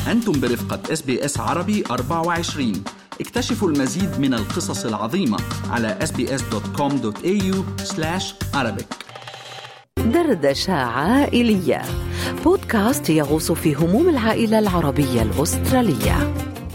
أنتم برفقة اس بي اس عربي 24 اكتشفوا المزيد من القصص العظيمة على sbs.com.au arabic دردشة عائلية بودكاست يغوص في هموم العائلة العربية الأسترالية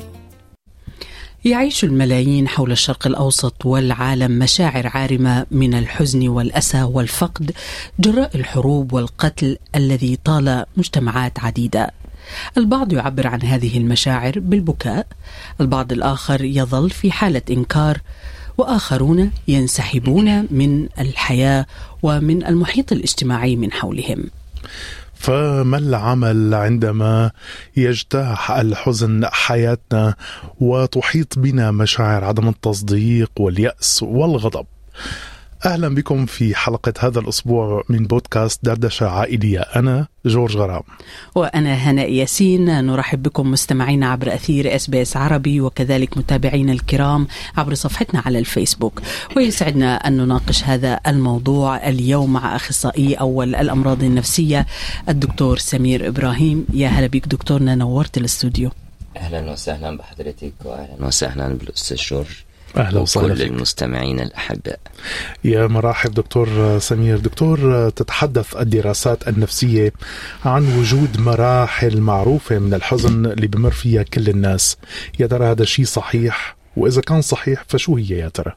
يعيش الملايين حول الشرق الاوسط والعالم مشاعر عارمه من الحزن والاسى والفقد جراء الحروب والقتل الذي طال مجتمعات عديده. البعض يعبر عن هذه المشاعر بالبكاء، البعض الاخر يظل في حاله انكار، واخرون ينسحبون من الحياه ومن المحيط الاجتماعي من حولهم. فما العمل عندما يجتاح الحزن حياتنا وتحيط بنا مشاعر عدم التصديق واليأس والغضب اهلا بكم في حلقه هذا الاسبوع من بودكاست دردشه عائليه انا جورج غرام وانا هناء ياسين نرحب بكم مستمعينا عبر اثير اس بي اس عربي وكذلك متابعينا الكرام عبر صفحتنا على الفيسبوك ويسعدنا ان نناقش هذا الموضوع اليوم مع اخصائي اول الامراض النفسيه الدكتور سمير ابراهيم يا هلا بك دكتورنا نورت الاستوديو اهلا وسهلا بحضرتك واهلا وسهلا بالاستاذ جورج اهلا وسهلا كل المستمعين الاحباء يا مرحب دكتور سمير دكتور تتحدث الدراسات النفسيه عن وجود مراحل معروفه من الحزن اللي بمر فيها كل الناس يا ترى هذا الشيء صحيح واذا كان صحيح فشو هي يا ترى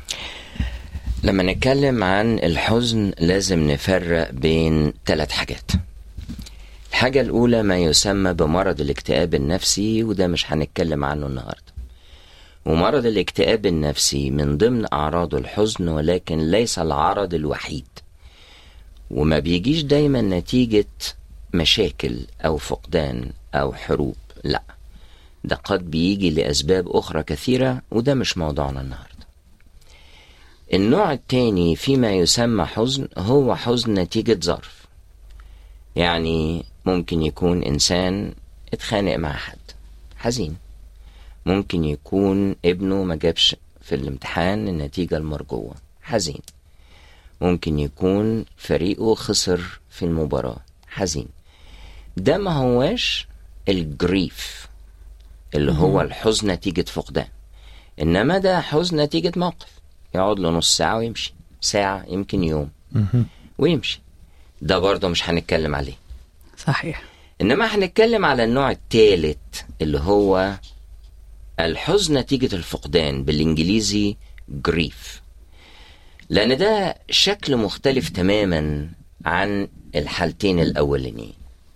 لما نتكلم عن الحزن لازم نفرق بين ثلاث حاجات الحاجة الأولى ما يسمى بمرض الاكتئاب النفسي وده مش هنتكلم عنه النهارده ومرض الاكتئاب النفسي من ضمن أعراضه الحزن ولكن ليس العرض الوحيد وما بيجيش دايما نتيجة مشاكل أو فقدان أو حروب لا ده قد بيجي لأسباب أخرى كثيرة وده مش موضوعنا النهاردة النوع التاني فيما يسمى حزن هو حزن نتيجة ظرف يعني ممكن يكون إنسان اتخانق مع حد حزين ممكن يكون ابنه ما جابش في الامتحان النتيجة المرجوة حزين ممكن يكون فريقه خسر في المباراة حزين ده ما هواش الجريف اللي هو الحزن نتيجة فقدان إنما ده حزن نتيجة موقف يقعد له نص ساعة ويمشي ساعة يمكن يوم ويمشي ده برضه مش هنتكلم عليه صحيح إنما هنتكلم على النوع الثالث اللي هو الحزن نتيجة الفقدان بالإنجليزي grief لأن ده شكل مختلف تماما عن الحالتين الأولانيين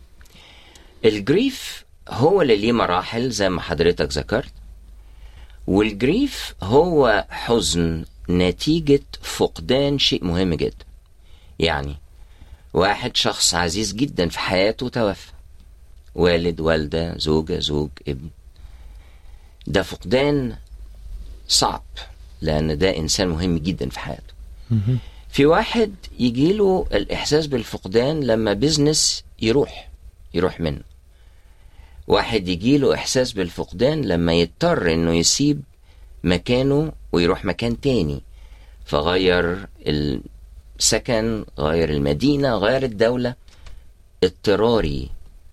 الجريف هو اللي ليه مراحل زي ما حضرتك ذكرت والجريف هو حزن نتيجة فقدان شيء مهم جدا يعني واحد شخص عزيز جدا في حياته توفى والد والدة زوجة زوج ابن ده فقدان صعب لأن ده إنسان مهم جدا في حياته في واحد يجيله الإحساس بالفقدان لما بيزنس يروح يروح منه واحد يجيله إحساس بالفقدان لما يضطر إنه يسيب مكانه ويروح مكان تاني فغير السكن غير المدينة غير الدولة اضطراري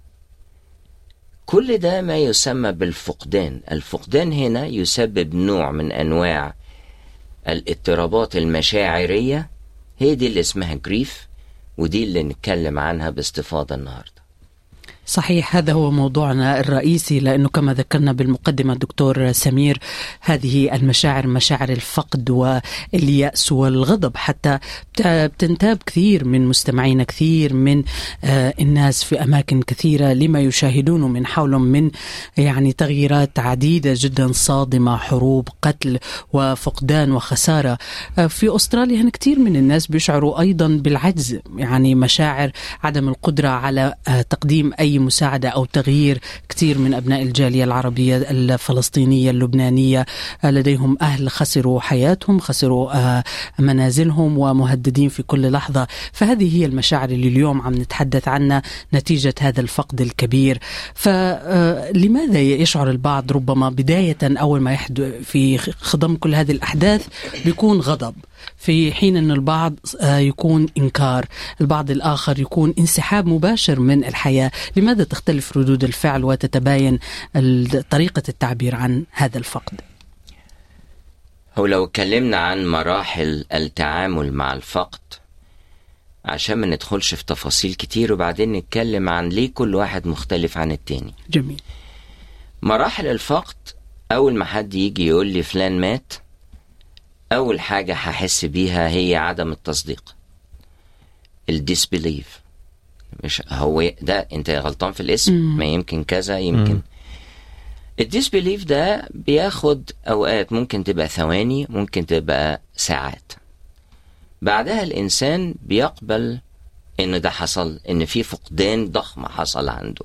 كل ده ما يسمى بالفقدان الفقدان هنا يسبب نوع من أنواع الاضطرابات المشاعرية هي دي اللي اسمها جريف ودي اللي نتكلم عنها باستفاضة النهاردة صحيح هذا هو موضوعنا الرئيسي لانه كما ذكرنا بالمقدمه دكتور سمير هذه المشاعر مشاعر الفقد والياس والغضب حتى بتنتاب كثير من مستمعينا كثير من الناس في اماكن كثيره لما يشاهدونه من حولهم من يعني تغييرات عديده جدا صادمه حروب قتل وفقدان وخساره في استراليا هنا كثير من الناس بيشعروا ايضا بالعجز يعني مشاعر عدم القدره على تقديم اي مساعده او تغيير كثير من ابناء الجاليه العربيه الفلسطينيه اللبنانيه لديهم اهل خسروا حياتهم خسروا منازلهم ومهددين في كل لحظه فهذه هي المشاعر اللي اليوم عم نتحدث عنها نتيجه هذا الفقد الكبير فلماذا يشعر البعض ربما بدايه اول ما يحدث في خضم كل هذه الاحداث بيكون غضب في حين أن البعض آه، يكون إنكار البعض الآخر يكون انسحاب مباشر من الحياة لماذا تختلف ردود الفعل وتتباين طريقة التعبير عن هذا الفقد هو لو اتكلمنا عن مراحل التعامل مع الفقد عشان ما ندخلش في تفاصيل كتير وبعدين نتكلم عن ليه كل واحد مختلف عن التاني جميل مراحل الفقد أول ما حد يجي يقول لي فلان مات أول حاجة هحس بيها هي عدم التصديق الديسبليف مش هو ده انت غلطان في الاسم ما يمكن كذا يمكن الديسبليف ده بياخد اوقات ممكن تبقى ثواني ممكن تبقى ساعات بعدها الانسان بيقبل ان ده حصل ان في فقدان ضخم حصل عنده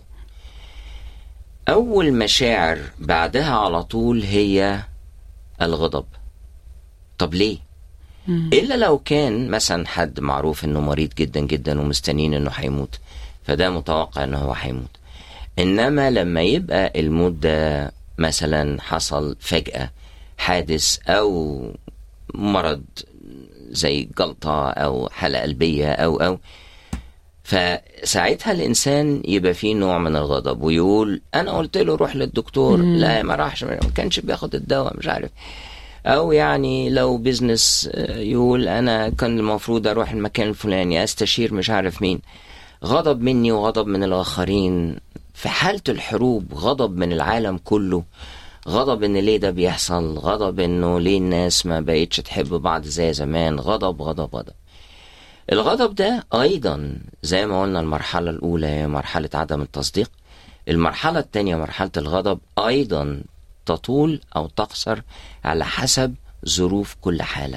اول مشاعر بعدها على طول هي الغضب طب ليه الا لو كان مثلا حد معروف انه مريض جدا جدا ومستنين انه هيموت فده متوقع انه هو هيموت انما لما يبقى الموت ده مثلا حصل فجأة حادث او مرض زي جلطة او حالة قلبية او او فساعتها الانسان يبقى فيه نوع من الغضب ويقول انا قلت له روح للدكتور مم. لا ما راحش ما كانش بياخد الدواء مش عارف او يعني لو بيزنس يقول انا كان المفروض اروح المكان الفلاني استشير مش عارف مين غضب مني وغضب من الاخرين في حالة الحروب غضب من العالم كله غضب ان ليه ده بيحصل غضب انه ليه الناس ما بقتش تحب بعض زي زمان غضب غضب غضب الغضب ده ايضا زي ما قلنا المرحلة الاولى هي مرحلة عدم التصديق المرحلة الثانية مرحلة الغضب ايضا تطول او تقصر على حسب ظروف كل حالة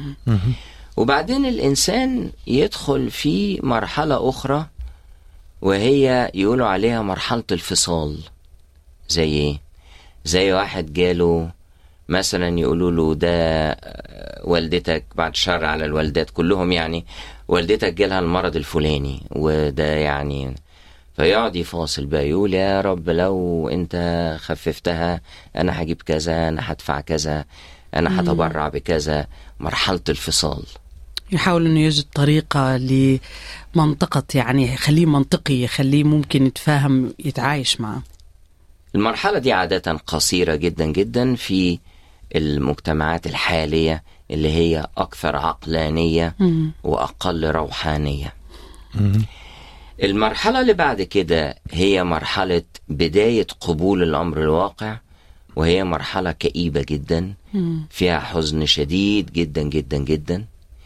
وبعدين الانسان يدخل في مرحلة اخرى وهي يقولوا عليها مرحلة الفصال زي ايه زي واحد جاله مثلا يقولوا له ده والدتك بعد شر على الوالدات كلهم يعني والدتك جالها المرض الفلاني وده يعني فيقعد يفاصل بقى يقول يا رب لو انت خففتها انا هجيب كذا انا هدفع كذا انا هتبرع بكذا مرحلة الفصال يحاول انه يجد طريقة لمنطقة يعني يخليه منطقي يخليه ممكن يتفاهم يتعايش معه المرحلة دي عادة قصيرة جدا جدا في المجتمعات الحالية اللي هي أكثر عقلانية مم. وأقل روحانية المرحلة اللي بعد كده هي مرحلة بداية قبول الأمر الواقع وهي مرحلة كئيبة جدا مم. فيها حزن شديد جدا جدا جدا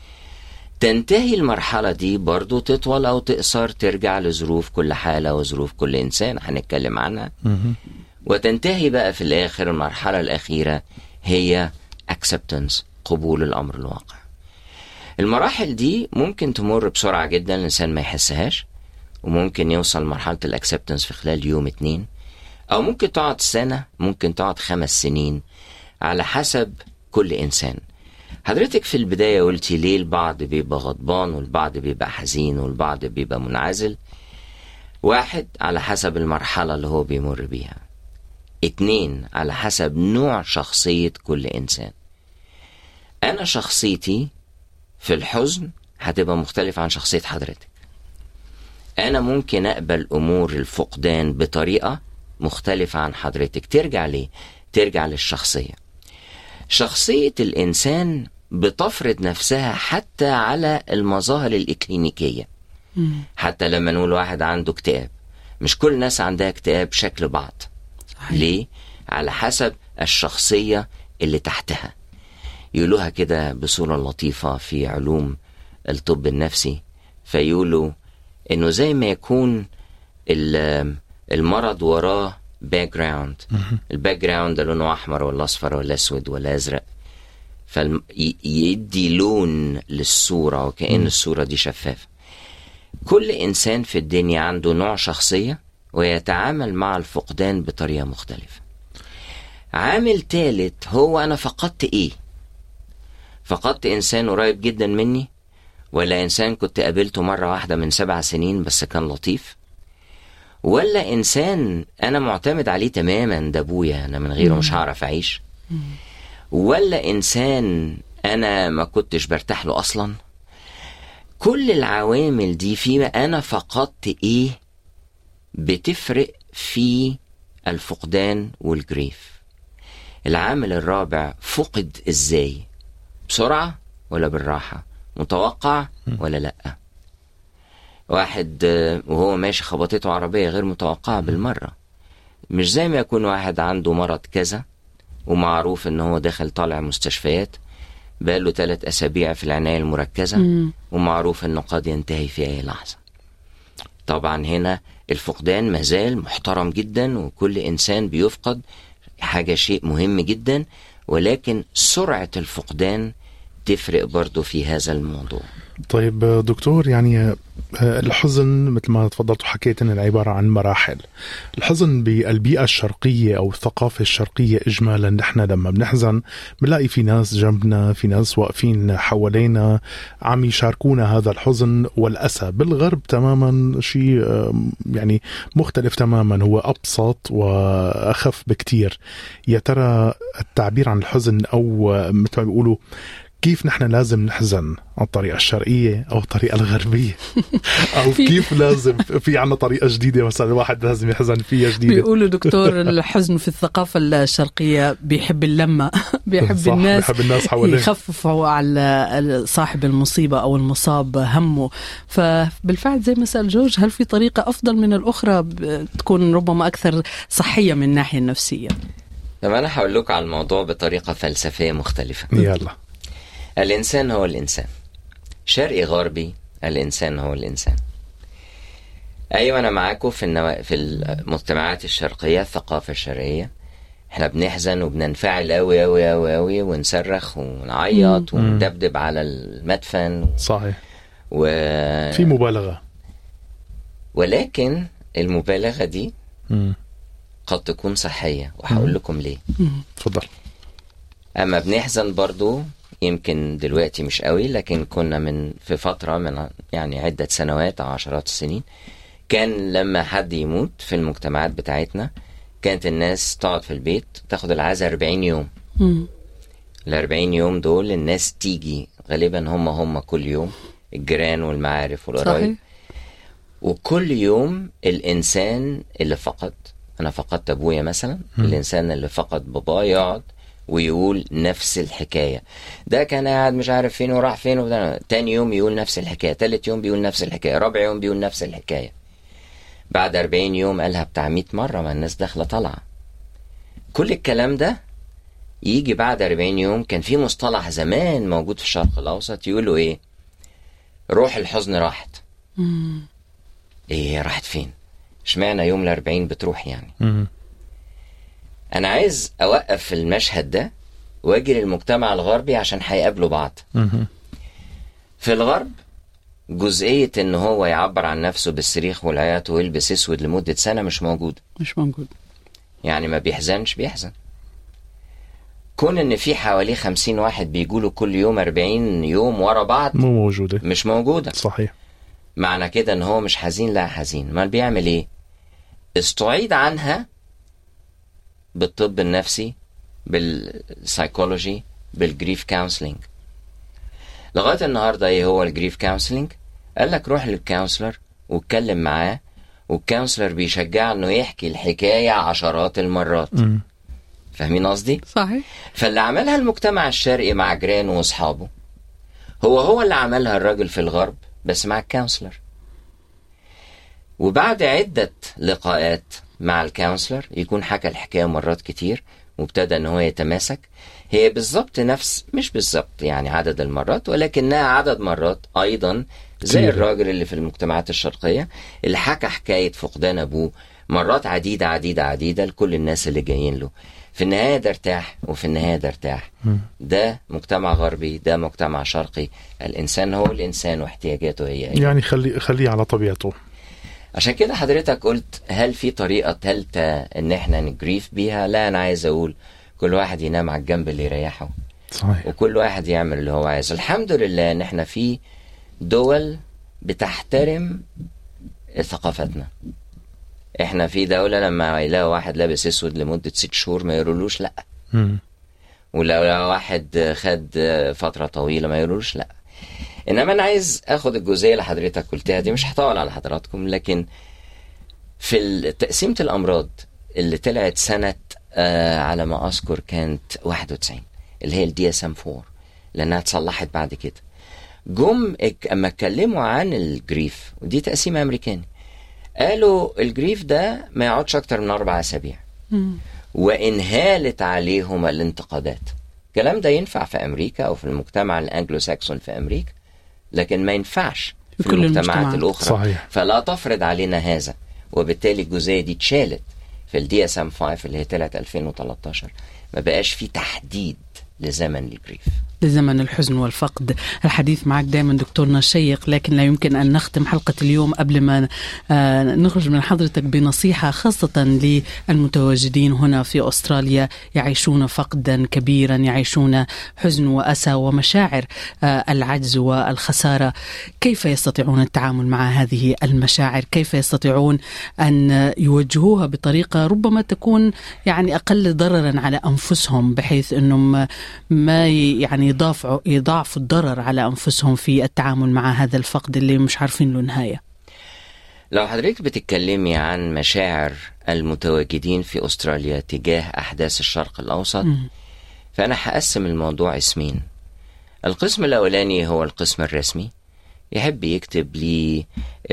تنتهي المرحلة دي برضو تطول أو تقصر ترجع لظروف كل حالة وظروف كل إنسان هنتكلم عنها وتنتهي بقى في الآخر المرحلة الأخيرة هي acceptance قبول الأمر الواقع المراحل دي ممكن تمر بسرعة جدا الإنسان ما يحسهاش وممكن يوصل مرحلة الأكسبتنس في خلال يوم اتنين أو ممكن تقعد سنة ممكن تقعد خمس سنين على حسب كل إنسان حضرتك في البداية قلتي ليه البعض بيبقى غضبان والبعض بيبقى حزين والبعض بيبقى منعزل واحد على حسب المرحلة اللي هو بيمر بيها اتنين على حسب نوع شخصية كل إنسان أنا شخصيتي في الحزن هتبقى مختلفة عن شخصية حضرتك أنا ممكن أقبل أمور الفقدان بطريقة مختلفة عن حضرتك ترجع ليه؟ ترجع للشخصية شخصية الإنسان بتفرض نفسها حتى على المظاهر الإكلينيكية حتى لما نقول واحد عنده اكتئاب مش كل الناس عندها اكتئاب شكل بعض صحيح. ليه؟ على حسب الشخصية اللي تحتها يقولوها كده بصورة لطيفة في علوم الطب النفسي فيقولوا انه زي ما يكون ال- المرض وراه باك جراوند الباك جراوند ده لونه احمر ولا اصفر ولا اسود ولا ازرق فيدي لون للصورة وكأن الصورة دي شفافة كل إنسان في الدنيا عنده نوع شخصية ويتعامل مع الفقدان بطريقة مختلفة عامل تالت هو أنا فقدت إيه فقدت إنسان قريب جدا مني ولا إنسان كنت قابلته مرة واحدة من سبع سنين بس كان لطيف ولا إنسان أنا معتمد عليه تماما ده أبويا أنا من غيره مش هعرف أعيش ولا إنسان انا ما كنتش برتاح له اصلا كل العوامل دي في انا فقدت ايه بتفرق في الفقدان والجريف العامل الرابع فقد ازاي بسرعة ولا بالراحة متوقع ولا لا واحد آه، وهو ماشي خبطته عربية غير متوقعة بالمرة مش زي ما يكون واحد عنده مرض كذا ومعروف ان هو داخل طالع مستشفيات بقاله ثلاث اسابيع في العناية المركزة ومعروف انه قد ينتهي في اي لحظة طبعا هنا الفقدان مازال محترم جدا وكل انسان بيفقد حاجة شيء مهم جدا ولكن سرعة الفقدان تفرق برضو في هذا الموضوع طيب دكتور يعني آه، الحزن مثل ما تفضلت وحكيت انه عباره عن مراحل. الحزن بالبيئه الشرقيه او الثقافه الشرقيه اجمالا نحن لما بنحزن بنلاقي في ناس جنبنا، في ناس واقفين حوالينا عم يشاركونا هذا الحزن والاسى، بالغرب تماما شيء آه، يعني مختلف تماما هو ابسط واخف بكتير. يا ترى التعبير عن الحزن او آه، مثل ما بيقولوا كيف نحن لازم نحزن على الطريقة الشرقية أو الطريقة الغربية أو كيف لازم في عنا طريقة جديدة مثلا الواحد لازم يحزن فيها جديدة بيقولوا دكتور الحزن في الثقافة الشرقية بيحب اللمة بيحب صح، الناس بيحب الناس حواليه. يخففوا على صاحب المصيبة أو المصاب همه فبالفعل زي ما سأل جورج هل في طريقة أفضل من الأخرى ب- تكون ربما أكثر صحية من الناحية النفسية طب انا هقول لكم على الموضوع بطريقة فلسفية مختلفة يلا الإنسان هو الإنسان شرقي غربي الإنسان هو الإنسان أيوة أنا معاكم في النوا... في المجتمعات الشرقية الثقافة الشرقية احنا بنحزن وبننفعل أوي أوي أوي أوي ونصرخ ونعيط وندبدب على المدفن صحيح و... في مبالغة ولكن المبالغة دي مم. قد تكون صحية وهقول لكم ليه تفضل اما بنحزن برضو يمكن دلوقتي مش قوي لكن كنا من في فترة من يعني عدة سنوات أو عشرات السنين كان لما حد يموت في المجتمعات بتاعتنا كانت الناس تقعد في البيت تاخد العزاء 40 يوم مم. ال 40 يوم دول الناس تيجي غالبا هم هم كل يوم الجيران والمعارف والقرايب صحيح وكل يوم الانسان اللي فقد انا فقدت ابويا مثلا الانسان اللي فقد باباه يقعد ويقول نفس الحكايه ده كان قاعد مش عارف فين وراح فين وبتاع. تاني يوم يقول نفس الحكايه تالت يوم بيقول نفس الحكايه رابع يوم بيقول نفس الحكايه بعد 40 يوم قالها بتاع 100 مره ما الناس داخله طالعه كل الكلام ده يجي بعد 40 يوم كان في مصطلح زمان موجود في الشرق الاوسط يقولوا ايه روح الحزن راحت مم. ايه راحت فين اشمعنى يوم الأربعين بتروح يعني مم. انا عايز اوقف في المشهد ده واجي للمجتمع الغربي عشان هيقابلوا بعض مم. في الغرب جزئية ان هو يعبر عن نفسه بالصريخ والعياط ويلبس اسود لمدة سنة مش موجود مش موجود يعني ما بيحزنش بيحزن كون ان في حواليه خمسين واحد بيقولوا كل يوم أربعين يوم ورا بعض مو موجودة مش موجودة صحيح معنى كده ان هو مش حزين لا حزين ما بيعمل ايه استعيد عنها بالطب النفسي بالسايكولوجي بالجريف كونسلنج لغايه النهارده ايه هو الجريف كونسلنج قال لك روح للكونسلر واتكلم معاه والكونسلر بيشجعه انه يحكي الحكايه عشرات المرات مم. فاهمين قصدي صحيح فاللي عملها المجتمع الشرقي مع جيرانه واصحابه هو هو اللي عملها الراجل في الغرب بس مع الكونسلر وبعد عدة لقاءات مع الكونسلر يكون حكى الحكاية مرات كتير وابتدى ان هو يتماسك هي بالظبط نفس مش بالظبط يعني عدد المرات ولكنها عدد مرات ايضا زي كتير. الراجل اللي في المجتمعات الشرقية اللي حكى حكاية فقدان ابوه مرات عديدة عديدة عديدة لكل الناس اللي جايين له في النهاية ده ارتاح وفي النهاية ده ارتاح ده مجتمع غربي ده مجتمع شرقي الإنسان هو الإنسان واحتياجاته هي هي يعني خلي خليه على طبيعته عشان كده حضرتك قلت هل في طريقة تالتة ان احنا نجريف بيها لا انا عايز اقول كل واحد ينام على الجنب اللي يريحه صحيح وكل واحد يعمل اللي هو عايزه الحمد لله ان احنا في دول بتحترم ثقافتنا احنا في دولة لما يلاقوا واحد لابس اسود لمدة ست شهور ما يقولولوش لا مم. ولو لو واحد خد فتره طويله ما يقولوش لا انما انا عايز اخد الجزئيه اللي حضرتك قلتها دي مش هطول على حضراتكم لكن في تقسيمه الامراض اللي طلعت سنه آه على ما اذكر كانت 91 اللي هي الدي اس ام 4 لانها اتصلحت بعد كده جم اك- اما اتكلموا عن الجريف ودي تقسيم امريكاني قالوا الجريف ده ما يقعدش اكتر من اربع اسابيع وانهالت عليهم الانتقادات الكلام ده ينفع في امريكا او في المجتمع الانجلو ساكسون في امريكا لكن ما ينفعش في, في كل المجتمعات المجتمعات. الاخرى صحيح. فلا تفرض علينا هذا وبالتالي الجزئيه دي اتشالت في الدي اس ام 5 اللي هي طلعت 2013 ما بقاش في تحديد لزمن الجريف لزمن الحزن والفقد الحديث معك دائما دكتورنا شيق لكن لا يمكن أن نختم حلقة اليوم قبل ما آه، نخرج من حضرتك بنصيحة خاصة للمتواجدين هنا في أستراليا يعيشون فقدا كبيرا يعيشون حزن وأسى ومشاعر آه، العجز والخسارة كيف يستطيعون التعامل مع هذه المشاعر كيف يستطيعون أن يوجهوها بطريقة ربما تكون يعني أقل ضررا على أنفسهم بحيث أنهم ما ي- يعني يضافعوا يضاعفوا الضرر على أنفسهم في التعامل مع هذا الفقد اللي مش عارفين له نهاية لو حضرتك بتتكلمي عن مشاعر المتواجدين في استراليا تجاه احداث الشرق الاوسط فانا هقسم الموضوع اسمين القسم الاولاني هو القسم الرسمي يحب يكتب لي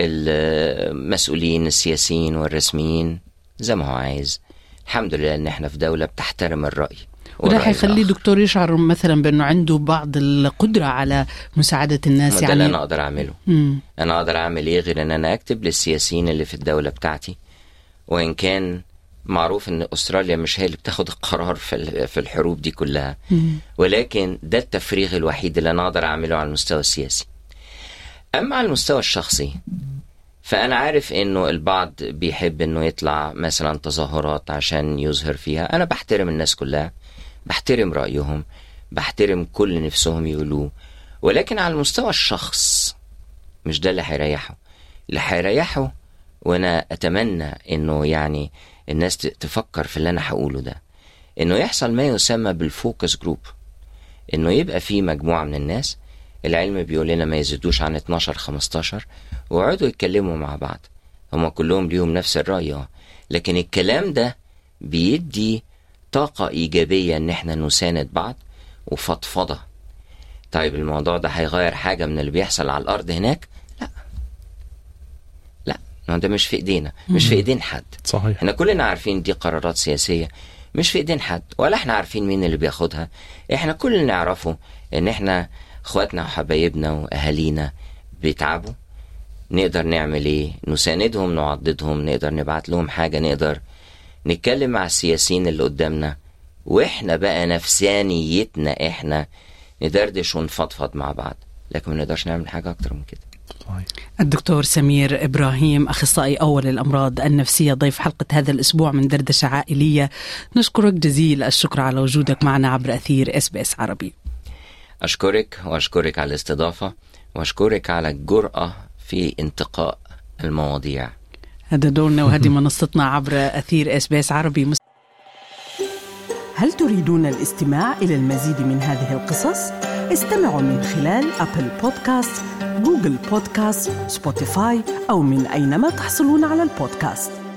المسؤولين السياسيين والرسميين زي ما هو عايز الحمد لله ان احنا في دوله بتحترم الراي وده والرأي حيخليه الآخر. دكتور يشعر مثلا بأنه عنده بعض القدرة على مساعدة الناس ما ده اللي يعني انا اقدر اعمله مم. انا اقدر اعمل ايه غير ان انا اكتب للسياسيين اللي في الدوله بتاعتي وان كان معروف ان استراليا مش هي اللي بتاخد القرار في ال- في الحروب دي كلها ولكن ده التفريغ الوحيد اللي انا اقدر اعمله على المستوى السياسي اما على المستوى الشخصي فانا عارف انه البعض بيحب انه يطلع مثلا تظاهرات عشان يظهر فيها انا بحترم الناس كلها بحترم رايهم بحترم كل اللي نفسهم يقولوه ولكن على المستوى الشخص مش ده اللي هيريحه اللي هيريحه وانا اتمنى انه يعني الناس ت- تفكر في اللي انا هقوله ده انه يحصل ما يسمى بالفوكس جروب انه يبقى في مجموعه من الناس العلم بيقول لنا ما يزيدوش عن 12 15 ويقعدوا يتكلموا مع بعض هما كلهم ليهم نفس الرأي اه لكن الكلام ده بيدي طاقة إيجابية إن إحنا نساند بعض وفضفضة طيب الموضوع ده هيغير حاجة من اللي بيحصل على الأرض هناك؟ لا لا ما ده مش في إيدينا مش في إيدين حد صحيح احنا كلنا عارفين دي قرارات سياسية مش في ايدين حد ولا احنا عارفين مين اللي بياخدها احنا كل اللي نعرفه ان احنا اخواتنا وحبايبنا واهالينا بيتعبوا نقدر نعمل ايه نساندهم نعضدهم نقدر نبعت لهم حاجة نقدر نتكلم مع السياسيين اللي قدامنا واحنا بقى نفسانيتنا احنا ندردش ونفضفض مع بعض لكن ما نقدرش نعمل حاجة اكتر من كده صحيح الدكتور سمير إبراهيم أخصائي أول الأمراض النفسية ضيف حلقة هذا الأسبوع من دردشة عائلية نشكرك جزيل الشكر على وجودك معنا عبر أثير اس بي اس عربي أشكرك وأشكرك على الاستضافة وأشكرك على الجرأة في انتقاء المواضيع هذا دورنا وهذه منصتنا عبر أثير اس بي اس عربي هل تريدون الاستماع إلى المزيد من هذه القصص؟ استمعوا من خلال أبل بودكاست، جوجل بودكاست، سبوتيفاي أو من أينما تحصلون على البودكاست